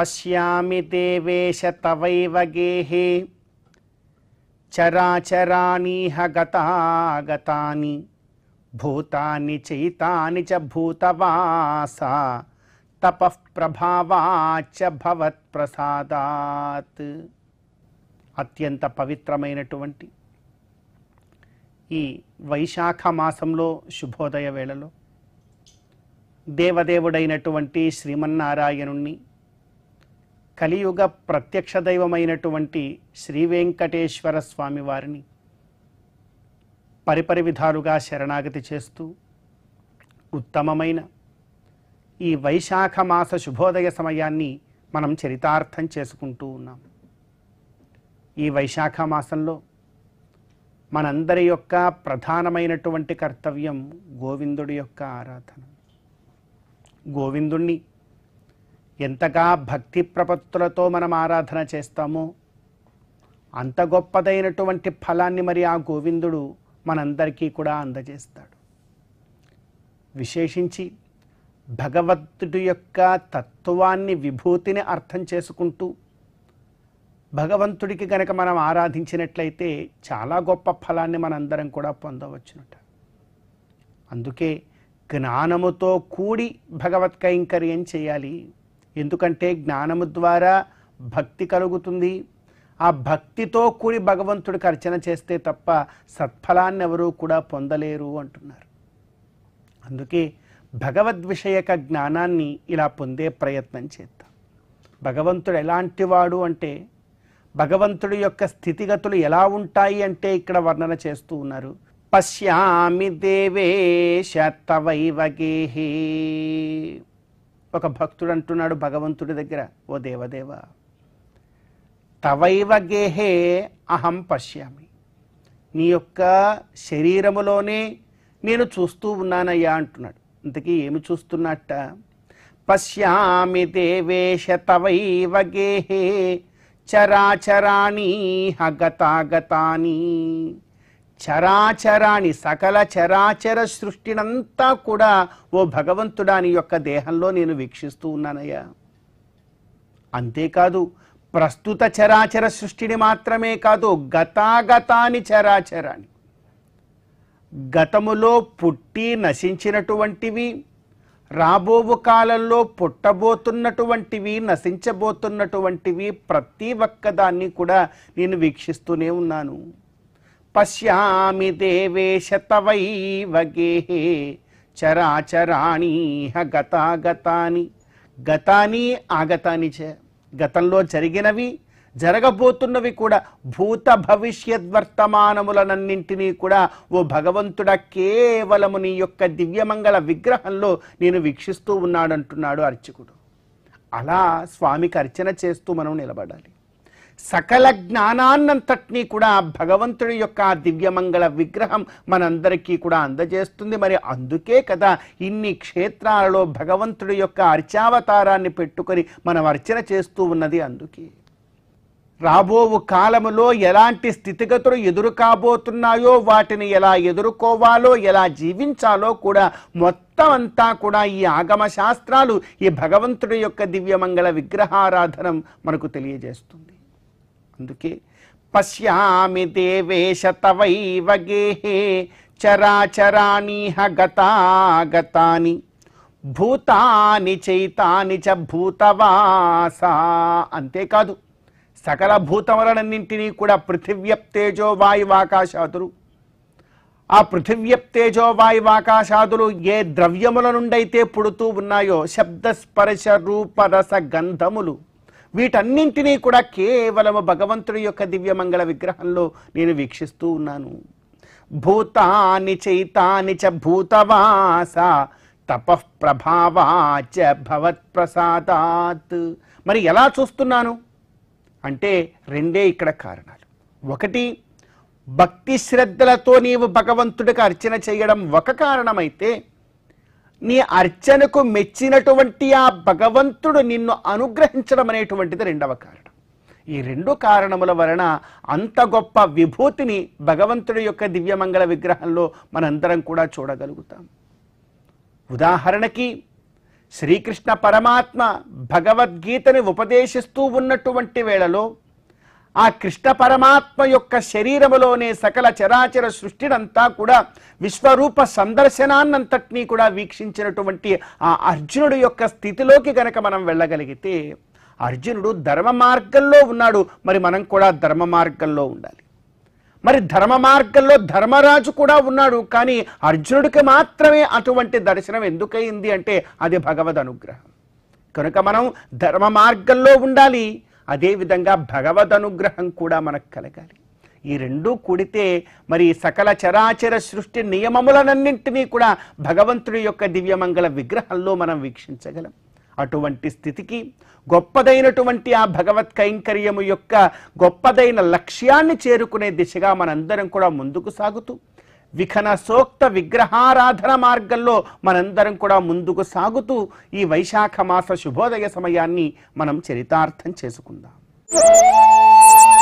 పశ్యామి దేవేశ తవైవ గేహే చరాచరాణీహ గతాగతాని భూతాని చైతాని చ భూతవాస తపః ప్రభావాచ భవత్ ప్రసాదాత్ అత్యంత పవిత్రమైనటువంటి ఈ వైశాఖ మాసంలో శుభోదయ వేళలో దేవదేవుడైనటువంటి శ్రీమన్నారాయణుణ్ణి కలియుగ ప్రత్యక్ష దైవమైనటువంటి శ్రీ వెంకటేశ్వర స్వామి వారిని పరిపరి విధాలుగా శరణాగతి చేస్తూ ఉత్తమమైన ఈ వైశాఖ మాస శుభోదయ సమయాన్ని మనం చరితార్థం చేసుకుంటూ ఉన్నాం ఈ వైశాఖ మాసంలో మనందరి యొక్క ప్రధానమైనటువంటి కర్తవ్యం గోవిందుడి యొక్క ఆరాధన గోవిందుణ్ణి ఎంతగా భక్తి ప్రపత్తులతో మనం ఆరాధన చేస్తామో అంత గొప్పదైనటువంటి ఫలాన్ని మరి ఆ గోవిందుడు మనందరికీ కూడా అందజేస్తాడు విశేషించి భగవంతుడి యొక్క తత్వాన్ని విభూతిని అర్థం చేసుకుంటూ భగవంతుడికి గనక మనం ఆరాధించినట్లయితే చాలా గొప్ప ఫలాన్ని మనందరం కూడా పొందవచ్చునట అందుకే జ్ఞానముతో కూడి భగవత్ కైంకర్యం చేయాలి ఎందుకంటే జ్ఞానము ద్వారా భక్తి కలుగుతుంది ఆ భక్తితో కూడి భగవంతుడికి అర్చన చేస్తే తప్ప సత్ఫలాన్ని ఎవరూ కూడా పొందలేరు అంటున్నారు అందుకే భగవద్విషయక జ్ఞానాన్ని ఇలా పొందే ప్రయత్నం చేద్దాం భగవంతుడు ఎలాంటి వాడు అంటే భగవంతుడి యొక్క స్థితిగతులు ఎలా ఉంటాయి అంటే ఇక్కడ వర్ణన చేస్తూ ఉన్నారు పశ్యామి దేవేశ తవైవ గేహే ఒక భక్తుడు అంటున్నాడు భగవంతుడి దగ్గర ఓ దేవదేవ తవైవ గేహే అహం పశ్యామి నీ యొక్క శరీరములోనే నేను చూస్తూ ఉన్నానయ్యా అంటున్నాడు ఇంతకీ ఏమి చూస్తున్నట్ట పశ్యామి దేవేశ తవైవ గేహే చరాచరాణి హగతాగతాని చరాచరాణి సకల చరాచర సృష్టినంతా కూడా ఓ భగవంతుడా నీ యొక్క దేహంలో నేను వీక్షిస్తూ ఉన్నానయ్యా అంతేకాదు ప్రస్తుత చరాచర సృష్టిని మాత్రమే కాదు గతాగతాని చరాచరాని గతములో పుట్టి నశించినటువంటివి రాబోవు కాలంలో పుట్టబోతున్నటువంటివి నశించబోతున్నటువంటివి ప్రతి ఒక్కదాన్ని కూడా నేను వీక్షిస్తూనే ఉన్నాను పశ్యామి దేవేశ తవైవ గేహే చరాచరాణి గతాగతాని గతాని ఆగతాని చ గతంలో జరిగినవి జరగబోతున్నవి కూడా భూత భవిష్యత్ వర్తమానములనన్నింటినీ కూడా ఓ భగవంతుడ కేవలము నీ యొక్క దివ్యమంగళ విగ్రహంలో నేను వీక్షిస్తూ ఉన్నాడంటున్నాడు అర్చకుడు అలా స్వామికి అర్చన చేస్తూ మనం నిలబడాలి సకల జ్ఞానాన్నంతటినీ కూడా భగవంతుడి యొక్క ఆ దివ్యమంగళ విగ్రహం మనందరికీ కూడా అందజేస్తుంది మరి అందుకే కదా ఇన్ని క్షేత్రాలలో భగవంతుడి యొక్క అర్చావతారాన్ని పెట్టుకొని మనం అర్చన చేస్తూ ఉన్నది అందుకే రాబోవు కాలములో ఎలాంటి స్థితిగతులు ఎదురు కాబోతున్నాయో వాటిని ఎలా ఎదుర్కోవాలో ఎలా జీవించాలో కూడా మొత్తం అంతా కూడా ఈ ఆగమ శాస్త్రాలు ఈ భగవంతుడి యొక్క దివ్యమంగళ విగ్రహారాధనం మనకు తెలియజేస్తుంది అందుకే పశ్యామి దేవేశ తవైవ గేహే చరాచరాణీహ గతాగతాని భూతాని చైతాని చ భూతవాస అంతేకాదు సకల భూతములనన్నింటినీ కూడా పృథివ్యప్తేజో వాయువాకాశాదులు ఆ పృథివ్యప్తేజో వాయువాకాశాదులు ఏ ద్రవ్యముల నుండైతే పుడుతూ ఉన్నాయో శబ్ద స్పర్శ రూప రస గంధములు వీటన్నింటినీ కూడా కేవలము భగవంతుడి యొక్క దివ్యమంగళ విగ్రహంలో నేను వీక్షిస్తూ ఉన్నాను భూతాని చైతాని చ భూతవాస తపః ప్రభావాచ భవత్ ప్రసాదాత్ మరి ఎలా చూస్తున్నాను అంటే రెండే ఇక్కడ కారణాలు ఒకటి భక్తి శ్రద్ధలతో నీవు భగవంతుడికి అర్చన చేయడం ఒక కారణమైతే నీ అర్చనకు మెచ్చినటువంటి ఆ భగవంతుడు నిన్ను అనుగ్రహించడం అనేటువంటిది రెండవ కారణం ఈ రెండు కారణముల వలన అంత గొప్ప విభూతిని భగవంతుడి యొక్క దివ్యమంగళ విగ్రహంలో మనందరం కూడా చూడగలుగుతాం ఉదాహరణకి శ్రీకృష్ణ పరమాత్మ భగవద్గీతని ఉపదేశిస్తూ ఉన్నటువంటి వేళలో ఆ కృష్ణ పరమాత్మ యొక్క శరీరములోనే సకల చరాచర సృష్టినంతా కూడా విశ్వరూప సందర్శనాన్నంతటినీ కూడా వీక్షించినటువంటి ఆ అర్జునుడు యొక్క స్థితిలోకి గనక మనం వెళ్ళగలిగితే అర్జునుడు ధర్మ మార్గంలో ఉన్నాడు మరి మనం కూడా ధర్మ మార్గంలో ఉండాలి మరి ధర్మ మార్గంలో ధర్మరాజు కూడా ఉన్నాడు కానీ అర్జునుడికి మాత్రమే అటువంటి దర్శనం ఎందుకయింది అంటే అది భగవద్ అనుగ్రహం కనుక మనం ధర్మ మార్గంలో ఉండాలి అదేవిధంగా భగవద్ అనుగ్రహం కూడా మనకు కలగాలి ఈ రెండూ కూడితే మరి సకల చరాచర సృష్టి నియమములనన్నింటినీ కూడా భగవంతుడి యొక్క దివ్యమంగళ విగ్రహంలో మనం వీక్షించగలం అటువంటి స్థితికి గొప్పదైనటువంటి ఆ భగవత్ కైంకర్యము యొక్క గొప్పదైన లక్ష్యాన్ని చేరుకునే దిశగా మనందరం కూడా ముందుకు సాగుతూ విఖన సోక్త విగ్రహారాధన మార్గంలో మనందరం కూడా ముందుకు సాగుతూ ఈ వైశాఖ మాస శుభోదయ సమయాన్ని మనం చరితార్థం చేసుకుందాం